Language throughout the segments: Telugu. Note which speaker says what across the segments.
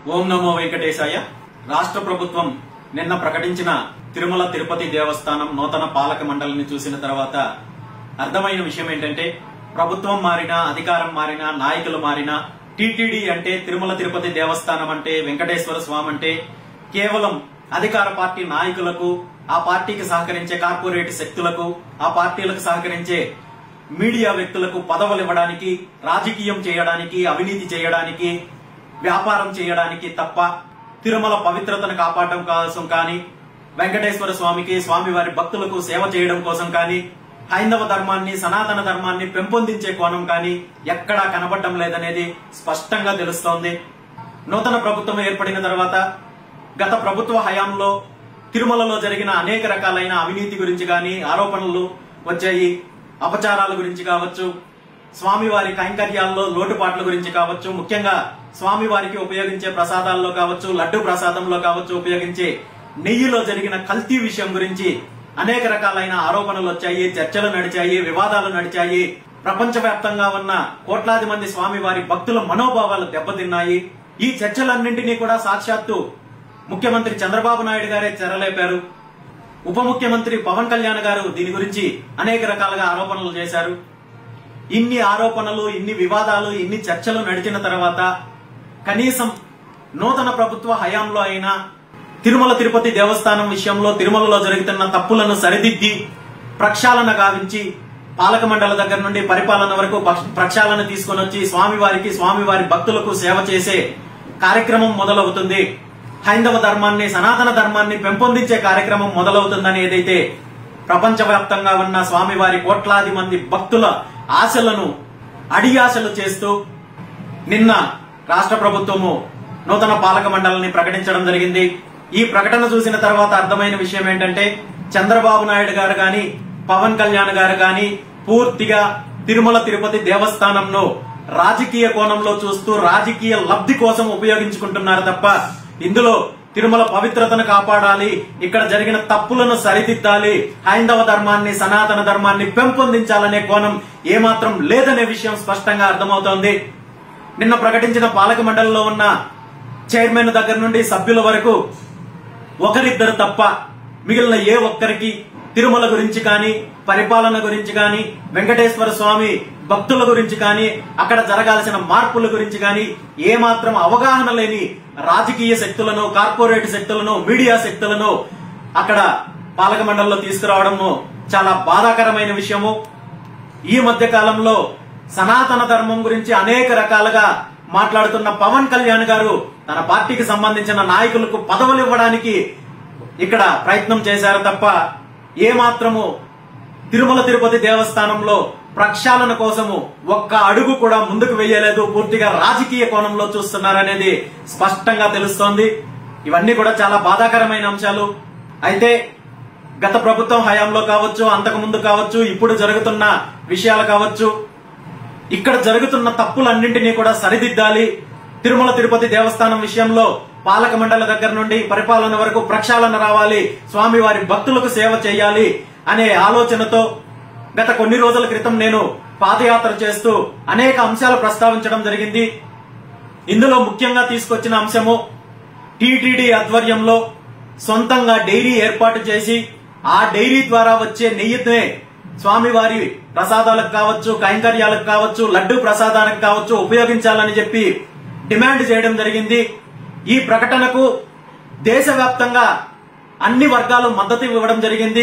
Speaker 1: ఓం నమో వెంకటేశాయ రాష్ట్ర ప్రభుత్వం నిన్న ప్రకటించిన తిరుమల తిరుపతి దేవస్థానం నూతన పాలక మండలిని చూసిన తర్వాత అర్థమైన విషయం ఏంటంటే ప్రభుత్వం మారినా అధికారం మారినా నాయకులు మారినా టీటీడీ అంటే తిరుమల తిరుపతి దేవస్థానం అంటే వెంకటేశ్వర స్వామి అంటే కేవలం అధికార పార్టీ నాయకులకు ఆ పార్టీకి సహకరించే కార్పొరేట్ శక్తులకు ఆ పార్టీలకు సహకరించే మీడియా వ్యక్తులకు పదవులు ఇవ్వడానికి రాజకీయం చేయడానికి అవినీతి చేయడానికి వ్యాపారం చేయడానికి తప్ప తిరుమల పవిత్రతను కాపాడడం కోసం కానీ వెంకటేశ్వర స్వామికి స్వామివారి భక్తులకు సేవ చేయడం కోసం కానీ హైందవ ధర్మాన్ని సనాతన ధర్మాన్ని పెంపొందించే కోణం కానీ ఎక్కడా కనబడటం లేదనేది స్పష్టంగా తెలుస్తోంది నూతన ప్రభుత్వం ఏర్పడిన తర్వాత గత ప్రభుత్వ హయాంలో తిరుమలలో జరిగిన అనేక రకాలైన అవినీతి గురించి గాని ఆరోపణలు వచ్చాయి అపచారాల గురించి కావచ్చు స్వామివారి కైంకర్యాల్లో లోటుపాట్ల గురించి కావచ్చు ముఖ్యంగా స్వామివారికి ఉపయోగించే ప్రసాదాల్లో కావచ్చు లడ్డు ప్రసాదంలో కావచ్చు ఉపయోగించే నెయ్యిలో జరిగిన కల్తీ విషయం గురించి అనేక రకాలైన ఆరోపణలు వచ్చాయి చర్చలు నడిచాయి వివాదాలు నడిచాయి ప్రపంచవ్యాప్తంగా ఉన్న కోట్లాది మంది స్వామివారి భక్తుల మనోభావాలు దెబ్బతిన్నాయి ఈ చర్చలన్నింటినీ కూడా సాక్షాత్తు ముఖ్యమంత్రి చంద్రబాబు నాయుడు గారే చెరలేపారు ఉప ముఖ్యమంత్రి పవన్ కళ్యాణ్ గారు దీని గురించి అనేక రకాలుగా ఆరోపణలు చేశారు ఇన్ని ఆరోపణలు ఇన్ని వివాదాలు ఇన్ని చర్చలు నడిచిన తర్వాత కనీసం నూతన ప్రభుత్వ హయాంలో అయినా తిరుమల తిరుపతి దేవస్థానం విషయంలో తిరుమలలో జరుగుతున్న తప్పులను సరిదిద్ది ప్రక్షాళన గావించి పాలక మండలి దగ్గర నుండి పరిపాలన వరకు పక్ష- ప్రక్షాళన తీసుకొని వచ్చి స్వామివారికి స్వామివారి భక్తులకు సేవ చేసే కార్యక్రమం మొదలవుతుంది హైందవ ధర్మాన్ని సనాతన ధర్మాన్ని పెంపొందించే కార్యక్రమం మొదలవుతుందని ఏదైతే ప్రపంచవ్యాప్తంగా ఉన్న స్వామివారి కోట్లాది మంది భక్తుల ఆశలను అడియాశలు చేస్తూ నిన్న రాష్ట్ర ప్రభుత్వము నూతన పాలక మండలిని ప్రకటించడం జరిగింది ఈ ప్రకటన చూసిన తర్వాత అర్థమైన విషయం ఏంటంటే చంద్రబాబు నాయుడు గారు గాని పవన్ కళ్యాణ్ గారు గాని పూర్తిగా తిరుమల తిరుపతి దేవస్థానంను రాజకీయ కోణంలో చూస్తూ రాజకీయ లబ్ధి కోసం ఉపయోగించుకుంటున్నారు తప్ప ఇందులో తిరుమల పవిత్రతను కాపాడాలి ఇక్కడ జరిగిన తప్పులను సరిదిద్దాలి హైందవ ధర్మాన్ని సనాతన ధర్మాన్ని పెంపొందించాలనే కోణం ఏమాత్రం లేదనే విషయం స్పష్టంగా అర్థమవుతోంది నిన్న ప్రకటించిన పాలక మండలిలో ఉన్న చైర్మన్ దగ్గర నుండి సభ్యుల వరకు ఒకరిద్దరు తప్ప మిగిలిన ఏ ఒక్కరికి తిరుమల గురించి కానీ పరిపాలన గురించి కానీ వెంకటేశ్వర స్వామి భక్తుల గురించి కానీ అక్కడ జరగాల్సిన మార్పుల గురించి కానీ ఏమాత్రం అవగాహన లేని రాజకీయ శక్తులను కార్పొరేట్ శక్తులను మీడియా శక్తులను అక్కడ పాలక మండలిలో తీసుకురావడము చాలా బాధాకరమైన విషయము ఈ మధ్య కాలంలో సనాతన ధర్మం గురించి అనేక రకాలుగా మాట్లాడుతున్న పవన్ కళ్యాణ్ గారు తన పార్టీకి సంబంధించిన నాయకులకు పదవులు ఇవ్వడానికి ఇక్కడ ప్రయత్నం చేశారు తప్ప ఏ మాత్రము తిరుమల తిరుపతి దేవస్థానంలో ప్రక్షాళన కోసము ఒక్క అడుగు కూడా ముందుకు వెయ్యలేదు పూర్తిగా రాజకీయ కోణంలో చూస్తున్నారనేది స్పష్టంగా తెలుస్తోంది ఇవన్నీ కూడా చాలా బాధాకరమైన అంశాలు అయితే గత ప్రభుత్వం హయాంలో కావచ్చు అంతకు ముందు కావచ్చు ఇప్పుడు జరుగుతున్న విషయాలు కావచ్చు ఇక్కడ జరుగుతున్న తప్పులన్నింటినీ కూడా సరిదిద్దాలి తిరుమల తిరుపతి దేవస్థానం విషయంలో పాలక మండలి దగ్గర నుండి పరిపాలన వరకు ప్రక్షాళన రావాలి స్వామివారి భక్తులకు సేవ చేయాలి అనే ఆలోచనతో గత కొన్ని రోజుల క్రితం నేను పాదయాత్ర చేస్తూ అనేక అంశాలు ప్రస్తావించడం జరిగింది ఇందులో ముఖ్యంగా తీసుకొచ్చిన అంశము టీటీడీ ఆధ్వర్యంలో సొంతంగా డైరీ ఏర్పాటు చేసి ఆ డైరీ ద్వారా వచ్చే నెయ్యినే స్వామివారి ప్రసాదాలకు కావచ్చు కైంకర్యాలకు కావచ్చు లడ్డు ప్రసాదానికి కావచ్చు ఉపయోగించాలని చెప్పి డిమాండ్ చేయడం జరిగింది ఈ ప్రకటనకు దేశవ్యాప్తంగా అన్ని వర్గాలు మద్దతు ఇవ్వడం జరిగింది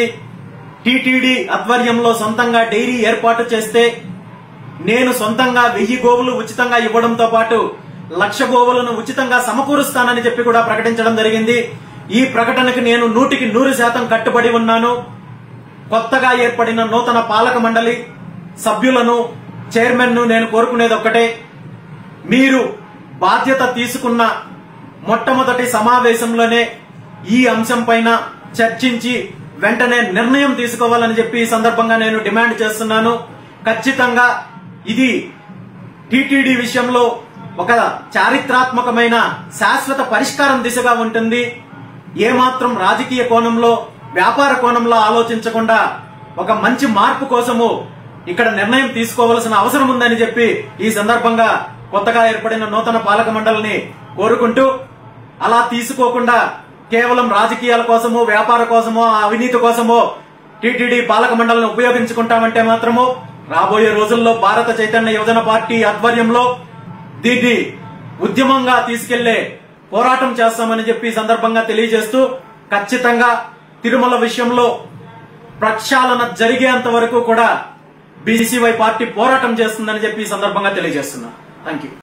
Speaker 1: టీటీడీ ఆధ్వర్యంలో సొంతంగా డైరీ ఏర్పాటు చేస్తే నేను సొంతంగా వెయ్యి గోవులు ఉచితంగా ఇవ్వడంతో పాటు లక్ష గోవులను ఉచితంగా సమకూరుస్తానని చెప్పి కూడా ప్రకటించడం జరిగింది ఈ ప్రకటనకు నేను నూటికి నూరు శాతం కట్టుబడి ఉన్నాను కొత్తగా ఏర్పడిన నూతన పాలక మండలి సభ్యులను చైర్మన్ ను నేను కోరుకునేది ఒక్కటే మీరు బాధ్యత తీసుకున్న మొట్టమొదటి సమావేశంలోనే ఈ అంశం పైన చర్చించి వెంటనే నిర్ణయం తీసుకోవాలని చెప్పి ఈ సందర్భంగా నేను డిమాండ్ చేస్తున్నాను ఖచ్చితంగా ఇది టీటీడీ విషయంలో ఒక చారిత్రాత్మకమైన శాశ్వత పరిష్కారం దిశగా ఉంటుంది ఏమాత్రం రాజకీయ కోణంలో వ్యాపార కోణంలో ఆలోచించకుండా ఒక మంచి మార్పు కోసము ఇక్కడ నిర్ణయం తీసుకోవాల్సిన అవసరం ఉందని చెప్పి ఈ సందర్భంగా కొత్తగా ఏర్పడిన నూతన పాలక మండలిని కోరుకుంటూ అలా తీసుకోకుండా కేవలం రాజకీయాల కోసమో వ్యాపార కోసమో అవినీతి కోసమో టీటీడీ పాలక మండలిని ఉపయోగించుకుంటామంటే మాత్రము రాబోయే రోజుల్లో భారత చైతన్య యువజన పార్టీ ఆధ్వర్యంలో దీన్ని ఉద్యమంగా తీసుకెళ్లే పోరాటం చేస్తామని చెప్పి ఈ సందర్భంగా తెలియజేస్తూ ఖచ్చితంగా తిరుమల విషయంలో ప్రక్షాళన జరిగేంత వరకు కూడా బీసీవై పార్టీ పోరాటం చేస్తుందని చెప్పి ఈ సందర్భంగా తెలియజేస్తున్నా థ్యాంక్ యూ